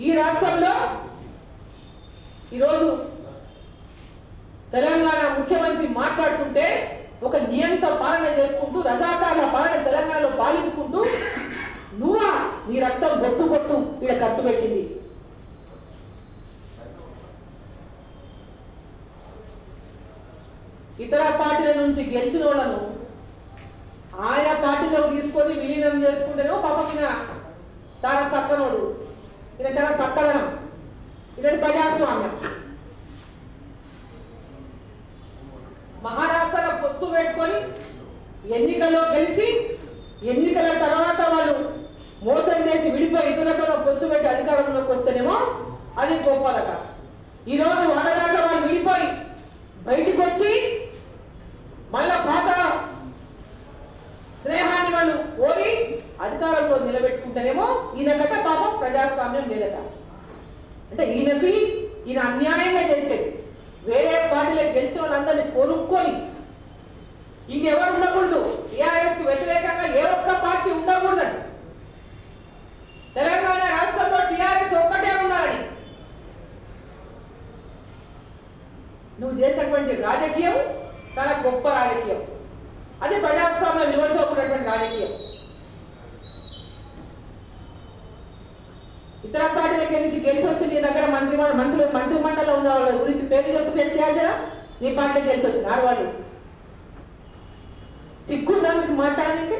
ఈ రాష్ట్రంలో ఈరోజు తెలంగాణ ముఖ్యమంత్రి మాట్లాడుతుంటే ఒక నియంత పాలన చేసుకుంటూ రజాకాల పాలన తెలంగాణలో పాలించుకుంటూ నువ్వా నీ రక్తం బొట్టు బొట్టు ఇక్కడ ఖర్చు పెట్టింది ఇతర పార్టీల నుంచి గెలిచిన వాళ్ళను ఆయా పార్టీలో తీసుకొని విలీనం చేసుకుంటేనో పాపం ఈయన చాలా సక్కనోడు ఈయన చాలా సక్కదనం ఇదని ప్రజాస్వామ్యం మహారాష్ట్రలో పొత్తు పెట్టుకొని ఎన్నికల్లో గెలిచి ఎన్నికల తర్వాత వాళ్ళు మోసం చేసి విడిపోయి ఇతరులతో పొత్తు పెట్టి అధికారంలోకి వస్తేనేమో అది గొప్పలట ఈరోజు వాళ్ళదాకా వాళ్ళు విడిపోయి బయటికి వచ్చి మళ్ళా పాత స్నేహాన్ని వాళ్ళు కోరి అధికారంలో నిలబెట్టుకుంటేనేమో ఈయనకట పాపం ప్రజాస్వామ్యం లేదట అంటే ఈయనకి ఈయన అన్యాయంగా చేసేది వేరే పార్టీలో గెలిచిన వాళ్ళందరినీ కొనుక్కొని ఇంకెవరు ఉండకూడదు టీఆర్ఎస్ వ్యతిరేకంగా ఏ ఒక్క పార్టీ ఉండకూడదండి తెలంగాణ రాష్ట్రంలో టీఆర్ఎస్ ఒక్కటే ఉండాలని నువ్వు చేసినటువంటి రాజకీయం చాలా గొప్ప రాజకీయం అది ప్రజాస్వామ్య విలువలతో కూడినటువంటి రాజకీయం ఇతర పార్టీలకి నుంచి గెలిచి వచ్చి నీ దగ్గర మంత్రి మంత్రులు మంత్రి మండలిలో ఉన్న వాళ్ళ గురించి పేరు చెప్పు కేసీఆర్ జరా నీ పార్టీకి గెలిచి వచ్చినారు వాళ్ళు సిగ్గుందా మీకు మాట్లాడడానికి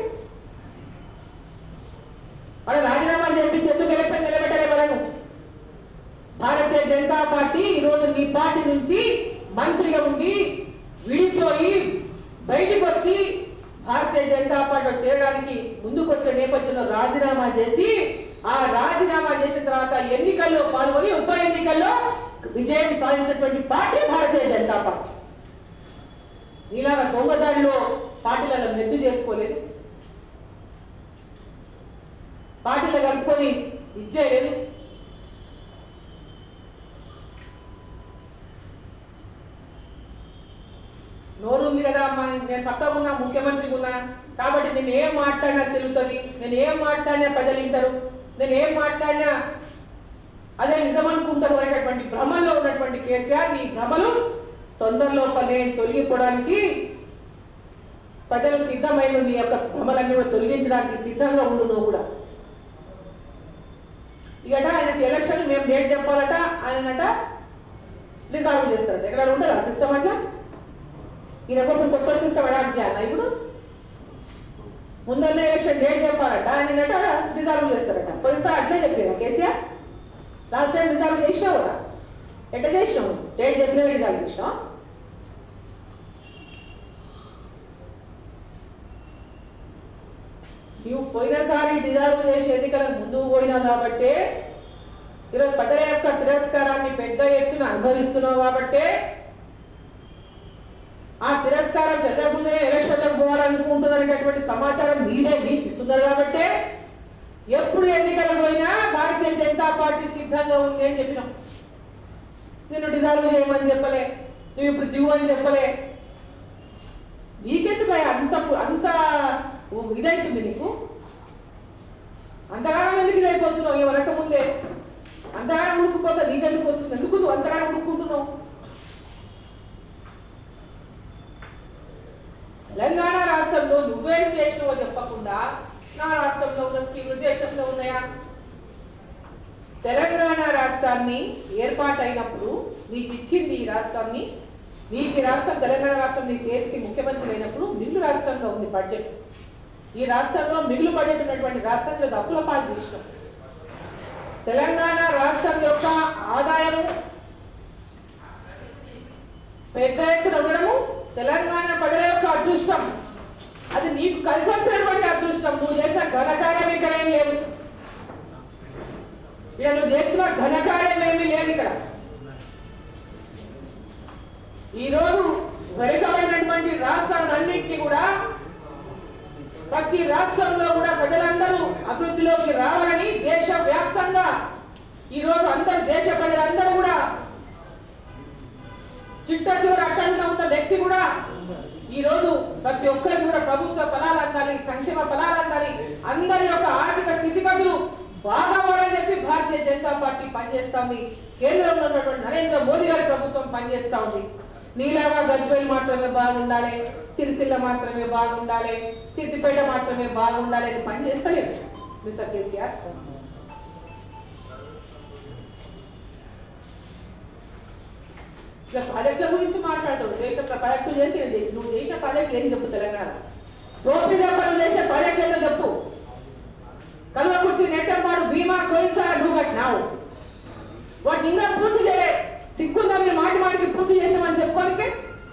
వాళ్ళు రాజీనామా చేపించి ఎందుకు ఎలక్షన్ నిలబెట్టారే వాళ్ళను భారతీయ జనతా పార్టీ ఈరోజు నీ పార్టీ నుంచి మంత్రిగా ఉండి విడిపోయి బయటికి వచ్చి భారతీయ జనతా పార్టీలో చేరడానికి ముందుకు వచ్చే నేపథ్యంలో రాజీనామా చేసి ఆ రాజీనామా చేసిన తర్వాత ఎన్నికల్లో పాల్గొని ఉప ఎన్నికల్లో విజయం సాధించినటువంటి పార్టీ భారతీయ జనతా పార్టీ నీలాగా దొంగదాడిలో పార్టీలలో మెచ్చు చేసుకోలేదు పార్టీలో కలుపుకొని ఇచ్చేయలేదు నోరు ఉంది కదా అమ్మా నేను సత్తా ఉన్నా ముఖ్యమంత్రి ఉన్నా కాబట్టి నేను ఏం మాట్లాడినా చెల్లుతుంది నేను ఏం మాట్లాడినా ప్రజలు వింటారు నేను ఏం మాట్లాడినా అదే నిజం అనుకుంటారు అనేటటువంటి భ్రమలో ఉన్నటువంటి కేసీఆర్ నీ భ్రమలు తొందరలోపలే తొలగిపోవడానికి ప్రజలు సిద్ధమైన నీ యొక్క భ్రమలన్నీ కూడా తొలగించడానికి సిద్ధంగా ఉండు నువ్వు కూడా ఇకట ఆయనకి ఎలక్షన్ మేము డేట్ చెప్పాలట ఆయనట రిజాల్వ్ చేస్తారట ఎక్కడ ఉంటుందా సిస్టమ్ అట్లా ఈయన కోసం కొత్త సిస్టమ్ అడాప్ట్ చేయాలా ఇప్పుడు ముందన్న ఎలక్షన్ డేట్ చెప్పాలట ఆయనట రిజాల్వ్ చేస్తారట పోయినసారి అట్లే చెప్పారు కేసీఆర్ లాస్ట్ టైం రిజాల్వ్ చేసినావు కూడా ఎట్లా చేసినావు డేట్ చెప్పినా రిజాల్వ్ చేసినావు నువ్వు పోయినసారి డిజాల్వ్ చేసి ఎన్నికలకు ముందు పోయినావు కాబట్టే ఈరోజు ప్రజల యొక్క తిరస్కారాన్ని పెద్ద ఎత్తున అనుభవిస్తున్నావు కాబట్టే ఆ తిరస్కారం పెద్దకుందే ఎలక్షన్లకు పోవాలనుకుంటున్నటువంటి సమాచారం మీరే మీకు ఇస్తున్నారు కాబట్టి ఎప్పుడు ఎన్నికలకు పోయినా భారతీయ జనతా పార్టీ సిద్ధంగా ఉంది అని చెప్పినాం నేను డిజాల్వ్ చేయమని చెప్పలే నువ్వు ఇప్పుడు దిగు అని చెప్పలే నీకెందుకు అయ్యా అంత అంత ఇదైతుంది నీకు అంతగానం ఎందుకు ఇదైపోతున్నావు ఎవరక ముందే అంతగానం ఉడుకుపోతా నీకెందుకు వస్తుంది ఎందుకు నువ్వు అంతగానం ఉడుకుంటున్నావు తెలంగాణ రాష్ట్రంలో నువ్వేం చేసినావో చెప్పకుండా నా రాష్ట్రంలో ఉన్న స్కీములు దేశంలో ఉన్నాయా తెలంగాణ రాష్ట్రాన్ని ఏర్పాటైనప్పుడు నీకు ఇచ్చింది ఈ రాష్ట్రాన్ని నీకు ఈ రాష్ట్రం తెలంగాణ రాష్ట్రం నీ చేతికి ముఖ్యమంత్రి అయినప్పుడు మిగులు రాష్ట్రంగా ఉంది బడ్జెట్ ఈ రాష్ట్రంలో మిగులు బడ్జెట్ ఉన్నటువంటి రాష్ట్రంలో అప్పుల పాలు తీసినాం తెలంగాణ రాష్ట్రం యొక్క ఆదాయము పెద్ద ఎత్తున ఉండడము తెలంగాణ ప్రజల యొక్క అదృష్టం అది నీకు కలిసి వచ్చినటువంటి అదృష్టం నువ్వు చేసిన ఘనకార్యం ఇక్కడ ఏం లేదు ఇక నువ్వు చేసిన ఘనకార్యం ఏమీ లేదు ఇక్కడ ఈరోజు వెనుకబడినటువంటి రాష్ట్రాలన్నింటినీ కూడా ప్రతి రాష్ట్రంలో కూడా ప్రజలందరూ అభివృద్ధిలోకి రావాలని దేశ వ్యాప్తంగా ఈరోజు అందరు దేశ ప్రజలందరూ కూడా చిట్ట చివరి అట్టంగా ఉన్న వ్యక్తి కూడా ఈ రోజు ప్రతి ఒక్కరికి కూడా ప్రభుత్వ ఫలాలు అందాలి సంక్షేమ ఫలాలు అందాలి అందరి యొక్క ఆర్థిక స్థితిగతులు బాగా చెప్పి భారతీయ జనతా పార్టీ పనిచేస్తా ఉంది కేంద్రంలో ఉన్నటువంటి నరేంద్ర మోదీ గారి ప్రభుత్వం పనిచేస్తా ఉంది నీలాగా గజ్వేల్ మాత్రమే బాగుండాలి సిరిసిల్ల మాత్రమే బాగుండాలి సిద్దిపేట మాత్రమే బాగుండాలి అని పనిచేస్తలేదు మిస్టర్ కేసీఆర్ ఇక ప్రాజెక్టుల గురించి మాట్లాడతావు దేశ ప్రాజెక్టులు ఏంటి ఏంటి? నువ్వు దేశ ప్రాజెక్టులు ఏం చెప్పు తెలంగాణ దోపిడీ పనులు చేసే ప్రాజెక్టులు ఏంటో చెప్పు కల్వకుర్తి నెట్టంపాడు భీమా కోయిసా నువ్వు కట్టినావు వాటిని ఇంకా పూర్తి చేయలే సిగ్గుందా మీరు మాటి మాటికి పూర్తి చేసామని చెప్పుకోనికే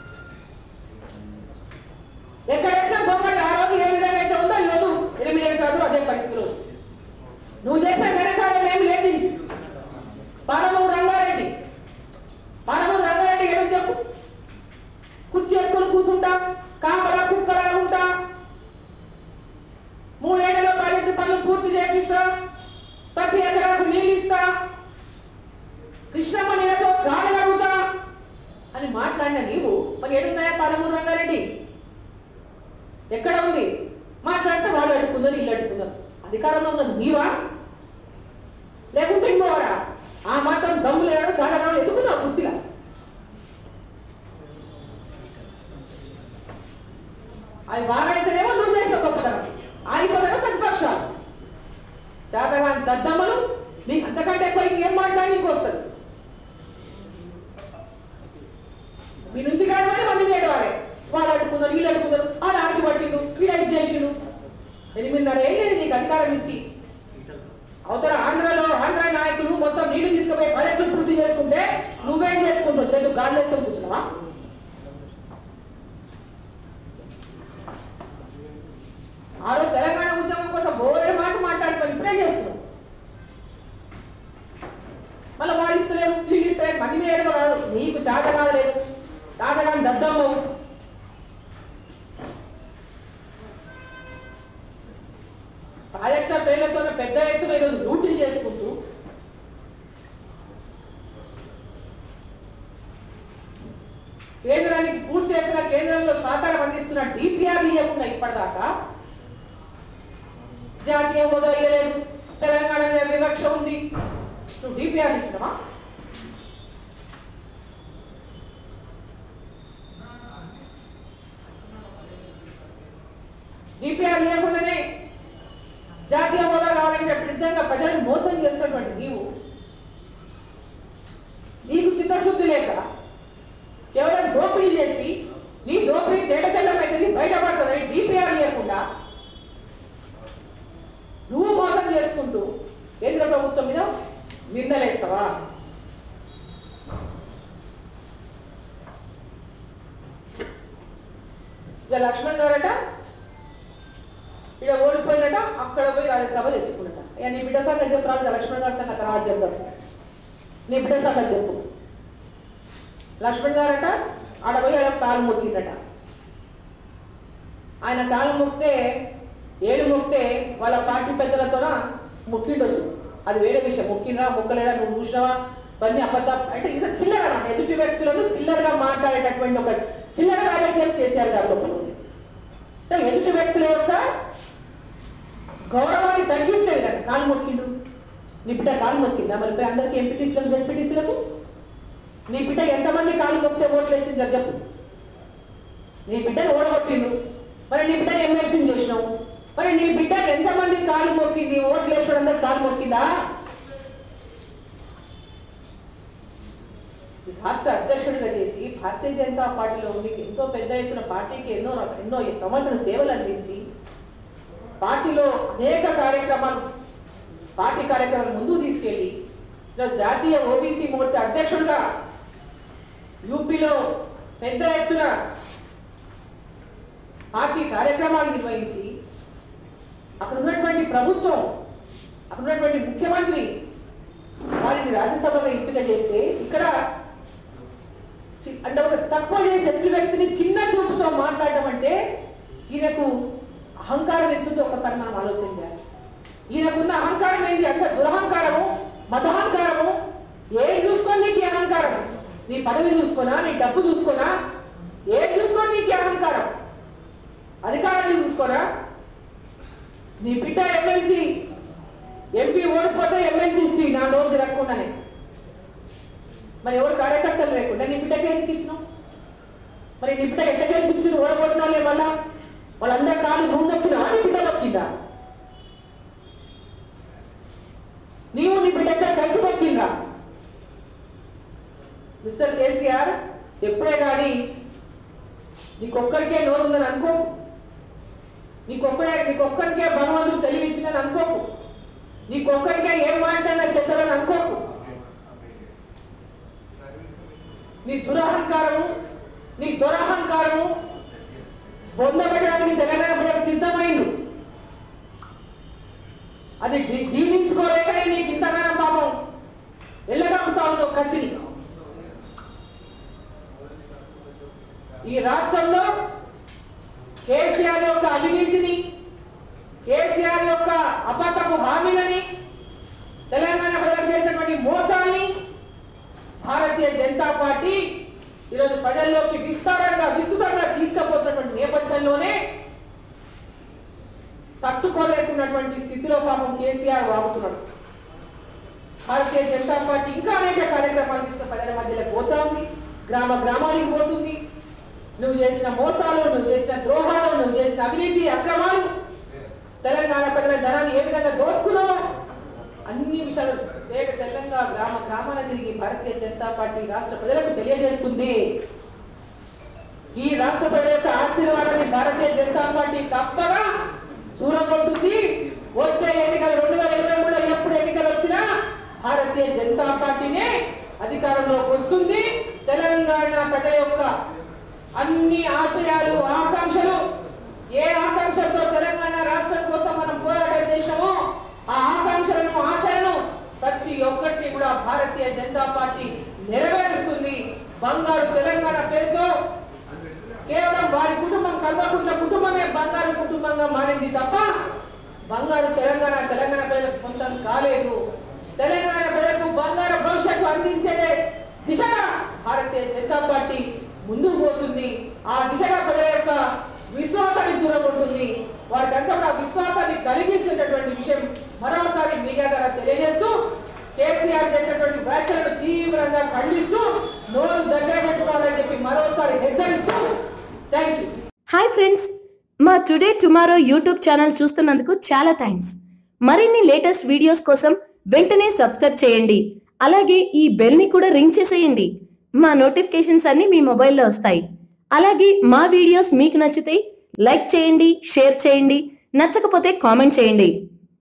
ఎక్కడ వేసినా బొమ్మడి ఆ రోజు ఏ విధంగా అయితే ఉందో ఈ రోజు ఎనిమిది ఏళ్ళు అదే పరిస్థితులు నువ్వు చేసే వెనకాలం ఏమి లేదు పాలమూరు రంగారెడ్డి పాలమూరు రంగారెడ్డి ఏదో చెప్పు కుర్చీ చేసుకొని కూర్చుంటా కాపలా కుక్కలా ఉంటా మూడేళ్లలో ప్రాజెక్టు పనులు పూర్తి చేపిస్తా ప్రతి ఎకరాకు నీళ్ళు ఇస్తా కృష్ణమ్మ నీళ్ళతో గాలి కడుగుతా అని మాట్లాడిన నీవు మరి ఏడున్నాయా పాలమూరు రంగారెడ్డి ఎక్కడ ఉంది మాట్లాడితే వాళ్ళు అడ్డుకుందో ఇల్లు అడ్డుకుందో అధికారంలో ఉన్నది నీవా లేకుంటే ఇంకోవరా ఆ మాత్రం దమ్ము లేడు చాలా కాలం ఎదుగున్నావు కుర్చీలా అవి బాగా అయితేనేమో నువ్వు చేసే గొప్పతనం ఆగిపోతాను ప్రతిపక్షాలు చేతగా దద్దమ్మలు మీకు అంతకంటే ఎక్కువ ఇంకేం మాట్లాడి నీకు వస్తుంది మీ నుంచి కాదు మరి మంది మీద వారే వాళ్ళు అడుగుతున్నారు వీళ్ళు అడుగుతున్నారు వాళ్ళు ఆడికి పట్టిండు వీళ్ళు ఇది చేసిండు ఎనిమిదిన్నర ఏళ్ళు నీకు అధికారం ఇచ్చి అవతల ఆంధ్రలో ఆంధ్ర నాయకులు మొత్తం నీళ్లు తీసుకుపోయి ప్రాజెక్టులు పూర్తి చేసుకుంటే నువ్వేం చేసుకుంటావు చేతులు గాలి వేసుకొని కూర్చున్నావా ఆ రోజు తెలంగాణ ఉద్యమం కోసం బోరెడు మాట మాట్లాడుకొని ఇప్పుడే చేస్తున్నావు మళ్ళీ వాళ్ళు ఇస్తలేరు వీళ్ళు ఇస్తలేరు మంది మీద ఏడవ రాదు నీకు చేత కాదలేదు తాతగాని దద్దమ్మ ప్రాజెక్టుల పేర్లతో పెద్ద ఎత్తున ఈరోజు డ్యూటీలు చేసుకుంటూ కేంద్రానికి పూర్తి ఎత్తున కేంద్రంలో సహకారం అందిస్తున్న డిపిఆర్ ఇవ్వకుండా ఇప్పటిదాకా జాతీయ హోదా ఇవ్వలేదు తెలంగాణ మీద వివక్ష ఉంది నువ్వు డిపిఆర్ ఇచ్చినవా డిపిఆర్ లేకుండానే జాతీయ హోదా కావాలని చెప్పి నిజంగా ప్రజలను మోసం చేసినటువంటి నీవు నీకు చిత్తశుద్ధి లేక కేవలం దోపిడీ చేసి నీ దోపిడీ తేట తెల్లమైతుంది బయటపడుతుందని డిపిఆర్ లేకుండా నువ్వు మోసం చేసుకుంటూ కేంద్ర ప్రభుత్వం మీద నిందలేస్తావా ఇక లక్ష్మణ్ గారట ఇక్కడ ఓడిపోయినట అక్కడ పోయి రాజ్యసభ తెచ్చుకున్నట ఇక నీ బిడ్డ సంగతి చెప్పు రాదు లక్ష్మణ్ గారి సంగతి తర్వాత చెప్దాం నీ బిడ్డ సంగతి చెప్పు లక్ష్మణ్ గారట ఆడ పోయి ఆయన కాలు మొక్కిందట ఆయన కాలు మొక్కితే ఏడు మొక్కితే వాళ్ళ పార్టీ పెద్దలతోన మొక్కిండొచ్చు అది వేరే విషయం మొక్కినరా మొక్కలేదా నువ్వు చూసినావా ఇవన్నీ అబద్ధ అంటే ఇంత చిల్లర అన్నమాట ఎదుటి వ్యక్తులను చిల్లరగా మాట్లాడేటటువంటి ఒక చిల్లర రాజకీయం చేశారు గారు లోపల ఉంది. అంటే ఎదుటి వ్యక్తుల యొక్క గౌరవాన్ని తగ్గించే విధంగా కాలు మొక్కిండు నీ బిడ్డ కాలు మొక్కిందా మరి పోయి అందరికి ఎంపీటీసీలకు జడ్పీటీసీలకు నీ బిడ్డ ఎంతమంది కాలు మొక్కితే ఓట్లు వేసింది అది చెప్పు నీ బిడ్డను ఓడగొట్టిండు మరి నీ బిడ్డను ఎమ్మెల్సీని చేసినావు మరి నీ బిడ్డ ఎంతమంది కాలు మొక్కింది ఓట్లు వేసిన అందరు కాలు మొక్కిందా ఈ రాష్ట్ర అధ్యక్షుడిగా చేసి భారతీయ జనతా పార్టీలో మీకు ఎంతో పెద్ద ఎత్తున పార్టీకి ఎన్నో ఎన్నో సంవత్సరం సేవలు అందించి పార్టీలో అనేక కార్యక్రమాలు పార్టీ కార్యక్రమాలు ముందుకు తీసుకెళ్లి ఈరోజు జాతీయ ఓబీసీ మోర్చా అధ్యక్షుడిగా యూపీలో పెద్ద ఎత్తున పార్టీ కార్యక్రమాలు నిర్వహించి అక్కడ ఉన్నటువంటి ప్రభుత్వం అక్కడ ఉన్నటువంటి ముఖ్యమంత్రి వారిని రాజ్యసభలో ఎంపిక చేస్తే ఇక్కడ చి- అంటే ఒక తక్కువ చేసే ఎదుటి వ్యక్తిని చిన్న చూపుతో మాట్లాడడం అంటే ఈయనకు అహంకారం ఎంతుందో ఒకసారి మనం ఆలోచన చేయాలి ఈయనకున్న అహంకారం ఏంటి అంత దురహంకారము మతహంకారము ఏం చూసుకొని నీకు ఈ అహంకారం నీ పదవి చూసుకోనా నీ డబ్బు చూసుకోనా ఏం చూసుకొని నీకు ఈ అహంకారం అధికారాన్ని చూసుకోనా నీ బిడ్డ ఎమ్మెల్సీ ఎంపీ ఓడిపోతే ఎమ్మెల్సీ ఇస్తే నా రోజు తిరగకుండానే మరి ఎవరు కార్యకర్తలు లేకుండా నీ బిడ్డకి ఎందుకు ఇచ్చినావు మరి నీ బిడ్డ ఎట్లా గెలిపించారు ఓడగొట్టిన వాళ్ళే మళ్ళా వాళ్ళందరూ కాలు నువ్వు మొక్కినా నీ బిడ్డ మొక్కిందా నీవు నీ బిడ్డ ఎక్కడ కలిసి మొక్కిందా మిస్టర్ కేసీఆర్ ఎప్పుడే కానీ నీకొక్కరికే నోరుందని అనుకో నీకొక్కడే నీకొక్కరికే భగవంతుడు తెలివించిందని అనుకోకు నీకొక్కరికే ఏం మాట్లాడినా చెప్తారని అనుకోకు నీ దురహంకారము నీ దురహంకారము పొందబడడానికి తెలంగాణ ప్రజలకు సిద్ధమైండు అది జీ- జీర్ణించుకోలేకనే నీకు ఇంతగానో పాపం వెళ్ళగలుగుతా ఉన్నావు కసిని ఈ రాష్ట్రంలో కేసీఆర్ యొక్క అవినీతిని కేసీఆర్ యొక్క అబద్ధపు హామీలని తెలంగాణ ప్రజలకు చేసినటువంటి మోసాల్ని భారతీయ జనతా పార్టీ ఈరోజు ప్రజల్లోకి విస్తారంగా విస్తృతంగా తీసుకుపోతున్నటువంటి నేపథ్యంలోనే తట్టుకోలేకున్నటువంటి స్థితిలో పాపం కేసీఆర్ వాగుతున్నాడు భారతీయ జనతా పార్టీ ఇంకా అనేక కార్యక్రమాలు తీసుకుని ప్రజల మధ్యలో పోతా ఉంది గ్రామ గ్రామానికి పోతుంది నువ్వు చేసిన మోసాలు నువ్వు చేసిన ద్రోహాలు నువ్వు చేసిన అవినీతి అక్రమాలు తెలంగాణ ప్రజల ధనాన్ని ఏ విధంగా దోచుకున్నావో అన్ని విషయాలు ఏక తెలంగాణ గ్రామ గ్రామాల తిరిగి భారతీయ జనతా పార్టీ రాష్ట్ర ప్రజలకు తెలియజేస్తుంది ఈ రాష్ట్ర ప్రజల యొక్క ఆశీర్వాదాన్ని భారతీయ జనతా పార్టీ తప్పగా చూరగొట్టుసి వచ్చే ఎన్నికలు రెండు వేల ఇరవై మూడులో ఎప్పుడు ఎన్నికలు వచ్చినా భారతీయ జనతా పార్టీనే అధికారంలోకి వస్తుంది తెలంగాణ ప్రజల యొక్క అన్ని ఆశయాలు ఆకాంక్షలు ఏ ఆకాంక్షలతో తెలంగాణ రాష్ట్రం కోసం మనం పోరాటం చేసినామో ఆ ఆకాంక్షలను ఆశలను ప్రతి ఒక్కటిని కూడా భారతీయ జనతా పార్టీ నెరవేరుస్తుంది బంగారు తెలంగాణ పేరుతో కేవలం వారి కుటుంబం కల్వకుంట్ల కుటుంబమే బంగారు కుటుంబంగా మారింది తప్ప బంగారు తెలంగాణ తెలంగాణ ప్రజలకు సొంతం కాలేదు తెలంగాణ ప్రజలకు బంగారు భవిష్యత్తు అందించే దిశగా భారతీయ జనతా పార్టీ ముందుకు పోతుంది ఆ దిశగా ప్రజల యొక్క విశ్వాసాన్ని చూడగొంటుంది వారికంతా కూడా విశ్వాసాన్ని కలిగిస్తున్నటువంటి విషయం మరోసారి మీడియా ద్వారా తెలియజేస్తూ కేసీఆర్ చేసినటువంటి వ్యాఖ్యలను తీవ్రంగా ఖండిస్తూ నోరు దగ్గర పెట్టుకోవాలని చెప్పి మరోసారి హెచ్చరిస్తూ థ్యాంక్ యూ హాయ్ ఫ్రెండ్స్ మా టుడే టుమారో యూట్యూబ్ ఛానల్ చూస్తున్నందుకు చాలా థ్యాంక్స్ మరిన్ని లేటెస్ట్ వీడియోస్ కోసం వెంటనే సబ్స్క్రైబ్ చేయండి అలాగే ఈ బెల్ ని కూడా రింగ్ చేసేయండి మా నోటిఫికేషన్స్ అన్ని మీ మొబైల్లో వస్తాయి అలాగే మా వీడియోస్ మీకు నచ్చితే లైక్ చేయండి షేర్ చేయండి నచ్చకపోతే కామెంట్ చేయండి